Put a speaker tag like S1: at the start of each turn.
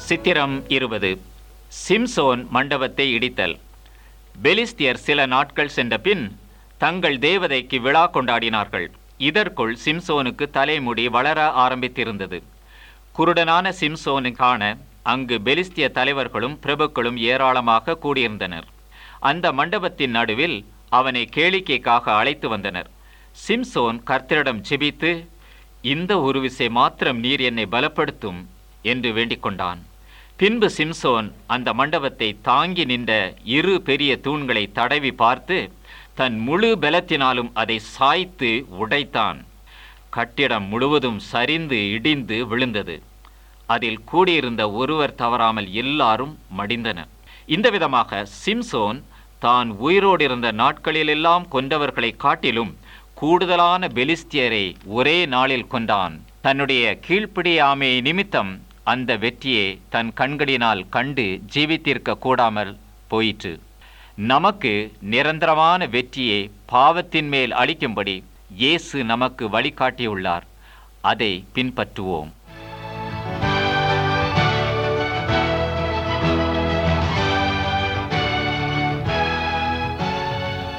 S1: சித்திரம் இருபது சிம்சோன் மண்டபத்தை இடித்தல் பெலிஸ்தியர் சில நாட்கள் சென்ற பின் தங்கள் தேவதைக்கு விழா கொண்டாடினார்கள் இதற்குள் சிம்சோனுக்கு தலைமுடி வளர ஆரம்பித்திருந்தது குருடனான சிம்சோனை காண அங்கு பெலிஸ்திய தலைவர்களும் பிரபுக்களும் ஏராளமாக கூடியிருந்தனர் அந்த மண்டபத்தின் நடுவில் அவனை கேளிக்கைக்காக அழைத்து வந்தனர் சிம்சோன் கர்த்தரிடம் செபித்து இந்த ஒரு விசை மாத்திரம் நீர் என்னை பலப்படுத்தும் என்று வேண்டிக் கொண்டான் பின்பு சிம்சோன் அந்த மண்டபத்தை தாங்கி நின்ற இரு பெரிய தூண்களை தடவி பார்த்து தன் முழு பலத்தினாலும் அதை சாய்த்து உடைத்தான் கட்டிடம் முழுவதும் சரிந்து இடிந்து விழுந்தது அதில் கூடியிருந்த ஒருவர் தவறாமல் எல்லாரும் மடிந்தனர் இந்த விதமாக சிம்சோன் தான் உயிரோடு இருந்த நாட்களிலெல்லாம் கொண்டவர்களை காட்டிலும் கூடுதலான பெலிஸ்தியரை ஒரே நாளில் கொண்டான் தன்னுடைய கீழ்ப்பிடியாமை நிமித்தம் அந்த வெற்றியை தன் கண்களினால் கண்டு ஜீவித்திருக்க கூடாமல் போயிற்று நமக்கு நிரந்தரமான வெற்றியை பாவத்தின் மேல் அளிக்கும்படி இயேசு நமக்கு வழிகாட்டியுள்ளார் அதை பின்பற்றுவோம்